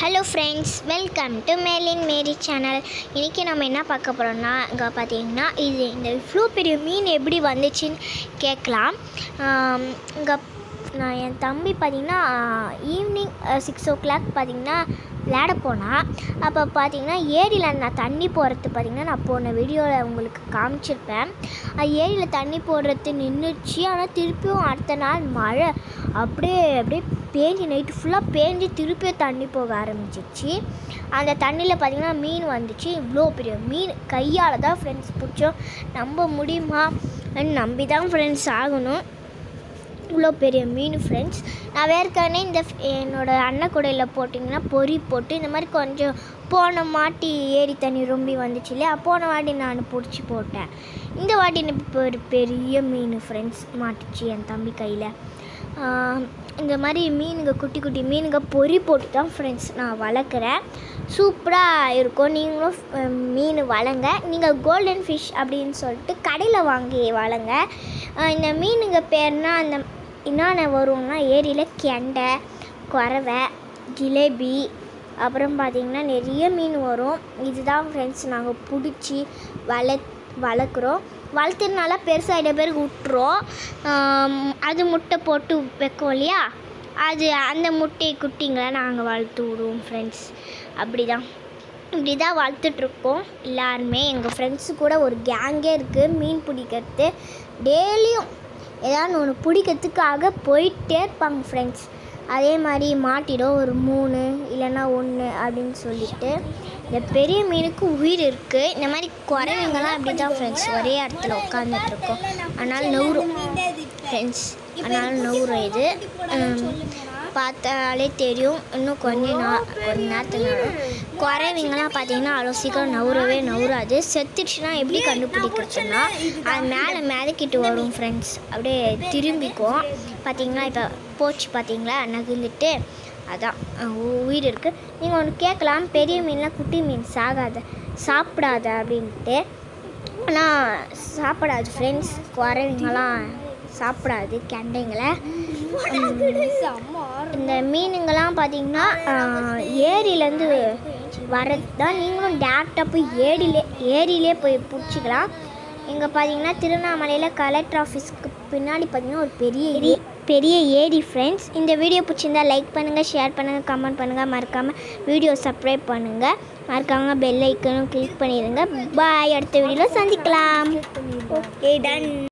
hello friends welcome to மேலின் மேரி channel இன்றைக்கி நம்ம என்ன பார்க்க போகிறோம்னா இங்கே பார்த்தீங்கன்னா இது இந்த இவ்வளோ பெரிய மீன் எப்படி வந்துச்சுன்னு கேட்கலாம் இங்கே நான் என் தம்பி பார்த்தீங்கன்னா ஈவினிங் சிக்ஸ் ஓ கிளாக் பார்த்தீங்கன்னா விளையாட போனால் அப்போ பார்த்தீங்கன்னா ஏரியில் நான் தண்ணி போடுறது பார்த்தீங்கன்னா நான் போன வீடியோவில் உங்களுக்கு காமிச்சிருப்பேன் அது ஏரியில் தண்ணி போடுறது நின்றுச்சு ஆனால் திருப்பியும் அடுத்த நாள் மழை அப்படியே அப்படியே பேஞ்சு நைட்டு ஃபுல்லாக பேஞ்சு திருப்பியும் தண்ணி போக ஆரம்பிச்சிச்சு அந்த தண்ணியில் பார்த்தீங்கன்னா மீன் வந்துச்சு இவ்வளோ பெரிய மீன் கையால் தான் ஃப்ரெண்ட்ஸ் பிடிச்சோம் நம்ப முடியுமா நம்பி தான் ஃப்ரெண்ட்ஸ் ஆகணும் இவ்வளோ பெரிய மீன் ஃப்ரெண்ட்ஸ் நான் வேர்க்கனே இந்த f- என்னோட அண்ணன் கூடையில் போட்டிங்கன்னா பொறி போட்டு இந்த மாதிரி கொஞ்சம் போன மாட்டி ஏரி தண்ணி ரொம்பி வந்துச்சு இல்லையா போன வாட்டி நான் பிடிச்சி போட்டேன் இந்த வாட்டி எனக்கு இப்போ ஒரு பெரிய மீன் ஃப்ரெண்ட்ஸ் மாட்டுச்சு என் தம்பி கையில் இந்த மாதிரி மீனுங்க குட்டி குட்டி மீனுங்க பொறி போட்டு தான் ஃப்ரெண்ட்ஸ் நான் வளர்க்குறேன் சூப்பராக இருக்கும் நீங்களும் அஹ், மீன் வளங்க நீங்கள் கோல்டன் ஃபிஷ் அப்படின்னு சொல்லிட்டு கடையில் வாங்கி வளங்க அஹ், இந்த மீனுங்க பேர்னா அந்த என்னென்ன வரும்னா ஏரியில் கெண்டை குறவை ஜிலேபி அப்புறம் பார்த்திங்கன்னா நிறைய மீன் வரும் இதுதான் ஃப்ரெண்ட்ஸ் நாங்கள் பிடிச்சி வள வளர்க்குறோம் வளர்த்துனால பெருசாகிட்ட பிறகு விட்டுரும் ஆம், அது முட்டை போட்டு வைக்கும் இல்லையா அது அந்த முட்டை குட்டிங்களை நாங்கள் வளர்த்து விடுவோம் ஃப்ரெண்ட்ஸ் அப்படி தான் இப்படி தான் வளர்த்துட்ருக்கோம் எல்லாருமே எங்கள் ஃப்ரெண்ட்ஸு கூட ஒரு கேங்கே இருக்குது மீன் பிடிக்கிறது டெய்லியும் ஏதாவது ஒன்று பிடிக்கிறதுக்காக போயிட்டே இருப்பாங்க ஃப்ரெண்ட்ஸ் அதே மாதிரி மாட்டிடும் ஒரு மூணு இல்லைன்னா ஒன்று அப்படின்னு சொல்லிட்டு இந்த பெரிய மீனுக்கு உயிர் இருக்குது இந்த மாதிரி குறைவங்கலாம் அப்படி தான் ஃப்ரெண்ட்ஸ் ஒரே இடத்துல உட்காந்துட்டு இருக்கோம் அதனால் நவுறும் ஃப்ரெண்ட்ஸ் அதனால் நவுறும் இது ஹம், பார்த்தாலே தெரியும் இன்னும் கொஞ்ச நாள் கொஞ்ச நேரத்துக்கு நடும் குறைவிங்கலாம் பார்த்தீங்கன்னா அவ்வளோ சீக்கிரம் நவுறவே நவுறாது செத்துடுச்சுன்னா எப்படி கண்டுபிடிக்கிறதுன்னா அது மேலே மிதக்கிட்டு வரும் ஃப்ரெண்ட்ஸ் அப்படியே திரும்பிக்கும் பார்த்தீங்களா இப்போ போச்சு பார்த்தீங்களா நகுந்துட்டு அதான் அஹ் உ- உயிர் இருக்குது நீங்கள் ஒன்று கேட்கலாம் பெரிய மீன்லாம் குட்டி மீன் சாகாத சாப்பிடாத அப்படின்ட்டு ஆனால் சாப்பிடாது ஃப்ரெண்ட்ஸ் குறைவிங்கலாம் சாப்பிடாது கெண்டைங்களை இந்த மீனுங்கெல்லாம் பார்த்தீங்கன்னா ஏரியிலேருந்து வரது தான் நீங்களும் டேரெக்டாக போய் ஏரியிலே ஏரியிலே போய் பிடிச்சிக்கலாம் இங்கே பார்த்தீங்கன்னா திருவண்ணாமலையில் கலெக்டர் ஆஃபீஸ்க்கு பின்னாடி பார்த்தீங்கன்னா ஒரு பெரிய ஏரி பெரிய ஏரி ஃப்ரெண்ட்ஸ் இந்த வீடியோ பிடிச்சிருந்தா லைக் பண்ணுங்கள் ஷேர் பண்ணுங்கள் கமெண்ட் பண்ணுங்கள் மறக்காமல் வீடியோ சப்ஸ்கிரைப் பண்ணுங்கள் மறக்காம பெல் ஐக்கனும் கிளிக் பண்ணிடுங்க பாய் அடுத்த வீடியோவில் சந்திக்கலாம் ஓகே டன்